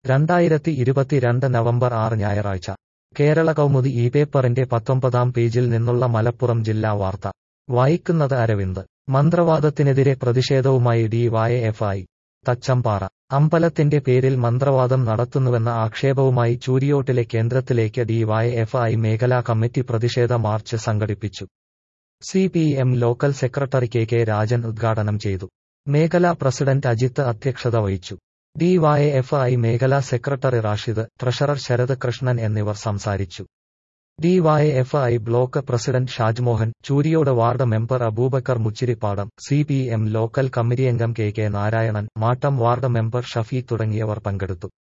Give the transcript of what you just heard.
രണ്ടായിരത്തി ഇരുപത്തിരണ്ട് നവംബർ ആറ് ഞായറാഴ്ച കേരള കൗമുദി ഈ പേപ്പറിന്റെ പത്തൊമ്പതാം പേജിൽ നിന്നുള്ള മലപ്പുറം ജില്ലാ വാർത്ത വായിക്കുന്നത് അരവിന്ദ് മന്ത്രവാദത്തിനെതിരെ പ്രതിഷേധവുമായി ഡിവൈഎഫ്ഐ തച്ചമ്പാറ അമ്പലത്തിന്റെ പേരിൽ മന്ത്രവാദം നടത്തുന്നുവെന്ന ആക്ഷേപവുമായി ചൂരിയോട്ടിലെ കേന്ദ്രത്തിലേക്ക് ഡിവൈഎഫ്ഐ മേഖലാ കമ്മിറ്റി പ്രതിഷേധ മാർച്ച് സംഘടിപ്പിച്ചു C P M local secretary K K Rajan ഉദ്ഘാടനം ചെയ്തു മേഖലാ പ്രസിഡന്റ് അജിത്ത് അധ്യക്ഷത വഹിച്ചു ഡിവൈഎഫ്ഐ മേഖലാ സെക്രട്ടറി റാഷിദ് ട്രഷറർ ശരത് കൃഷ്ണൻ എന്നിവർ സംസാരിച്ചു DYFI block president Shajmohan Chooriyode ward member Abubakar Muchiripadam C P M local കമ്മിറ്റിയംഗം K K Narayanan Mattam ward member Shafeeq തുടങ്ങിയവർ പങ്കെടുത്തു